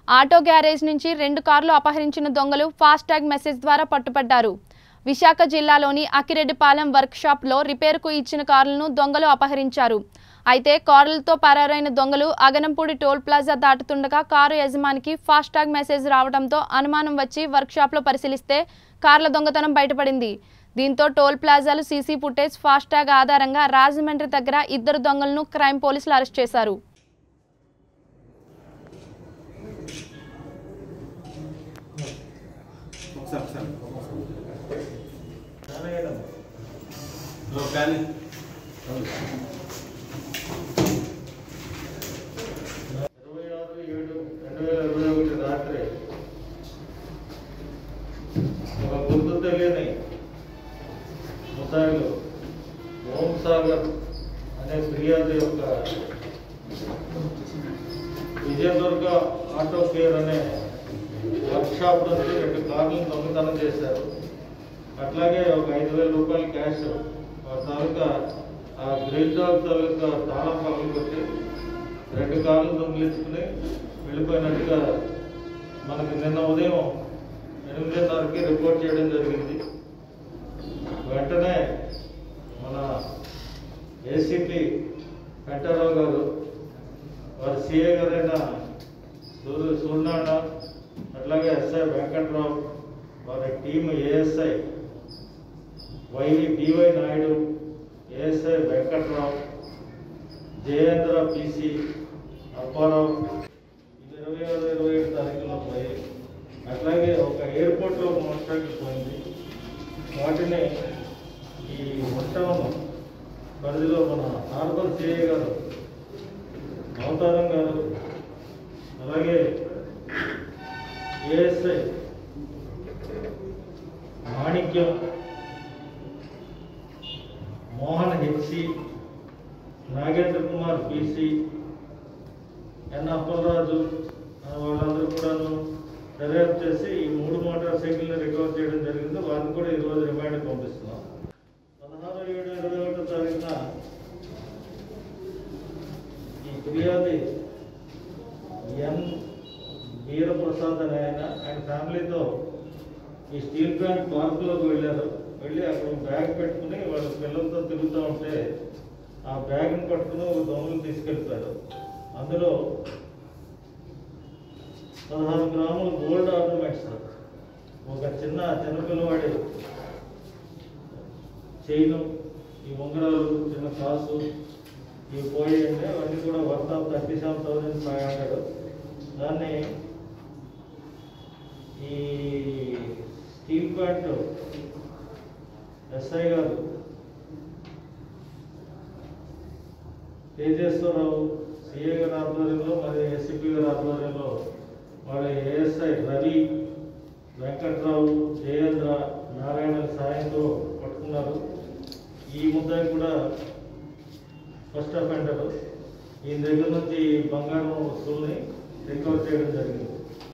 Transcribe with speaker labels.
Speaker 1: auto garage నుంచి రెండు కార్లు అపహరించిన దొంగలు ఫాస్టాగ్ మెసేజ్ ద్వారా పట్టుపడ్డారు విశాఖ జిల్లాలోని అకిరెడ్డిపాలెం వర్క్షాప్లో రిపేరుకు ఇచ్చిన కార్లను దొంగలు అపహరించారు అయితే కార్లతో పరారైన దొంగలు అగనంపూడి టోల్ ప్లాజా దాటుతుండగా కారు యజమానికి ఫాస్టాగ్ మెసేజ్ రావడంతో అనుమానం వచ్చి వర్క్షాప్లో పరిశీలిస్తే కార్ల దొంగతనం బయటపడింది దీంతో టోల్ ప్లాజాలు సీసీ ఫుటేజ్ ఫాస్టాగ్ ఆధారంగా రాజమండ్రి దగ్గర ఇద్దరు దొంగలను క్రైమ్ పోలీసులు అరెస్ట్ చేశారు
Speaker 2: ఒకసారి ఒకసారి కానీ
Speaker 3: ఇరవై ఆరు ఏడు రెండు వేల ఇరవై ఒకటి రాత్రి ఒక గుర్తు తెలియని ముసాయిలు ఓం సాగర్ అనే ఫిర్యాదు యొక్క విజయదుర్గ ఆటో కేర్ అనే వర్క్షాప్ నుంచి రెండు కార్లను దొంగతనం చేశారు అట్లాగే ఒక ఐదు వేల రూపాయల క్యాష్ ఆ తాలూకా ఆ గ్రీన్ డాగ్ తాలూకా తాళం పగలు కొట్టి రెండు కార్లు దొంగిలించుకుని వెళ్ళిపోయినట్టుగా మనకి నిన్న ఉదయం ఎనిమిదిన్నరకి రిపోర్ట్ చేయడం జరిగింది వెంటనే మన ఏసీపీ వెంకటరావు గారు వారి సిఏ గారైన సూర్య సూర్యనారాయణ అట్లాగే ఎస్ఐ వెంకట్రావు వారి team ASI YV DY Naidu ASI Venkatrao Jayendra PC Apparao ఇది ఇరవై ఆరు ఇరవై ఏడు తారీఖులో పోయి అట్లాగే ఒక ఎయిర్పోర్ట్లో మోటార్ సైకిల్ పోయింది వాటిని ఈ మొట్టం పరిధిలో మన హార్బర్ సిఐ గారు అవతారం గారు అలాగే ASI Manikyam Mohan HC Nagendra Kumar PC N Appalaraju ఆ, వాళ్ళందరూ కూడాను దర్యాప్తు చేసి ఈ మూడు మోటార్ సైకిల్ని రికవర్ చేయడం జరిగింది వారిని కూడా ఈరోజు రిమాండ్ పంపిస్తున్నాం పదహారు ఏడు ఇరవై ఒకటో తారీఖున ఈ ఫిర్యాది ఎన్ వీరప్రసాద్ అనే ఆయన ఆయన ఫ్యామిలీతో ఈ స్టీల్ ప్లాంట్ పార్కులోకి వెళ్ళారు వెళ్ళి అక్కడ ఒక బ్యాగ్ పెట్టుకుని వాళ్ళ పిల్లలతో తిరుగుతూ ఉంటే ఆ బ్యాగ్ని పట్టుకుని ఒక దొంగలు తీసుకెళ్ళిపోయారు అందులో పదహారు గ్రాముల గోల్డ్ ఆర్నమెంట్స్ ఒక చిన్న చిన్నపిల్లవాడి చైను ఈ ఉంగరాలు చిన్న కాసు ఇవి పోయాయంటే అవన్నీ కూడా worth of thirty seven thousand five hundred దాన్ని ఈ స్టీల్ ప్లాంట్ ఎస్ఐ గారు తేజేశ్వరరావు సిఏ గారి ఆధ్వర్యంలో మరి ఎస్సిపి గారి ఆధ్వర్యంలో వాళ్ళ ఏఎస్ఐ రవి వెంకట్రావు జయేంద్ర నారాయణ సాయంతో పట్టుకున్నారు ఈ ముద్దాయి కూడా ఫస్ట్ అఫెండర్ ఈ దగ్గర నుంచి బంగారం వస్తువుల్ని రికవర్ చేయడం జరిగింది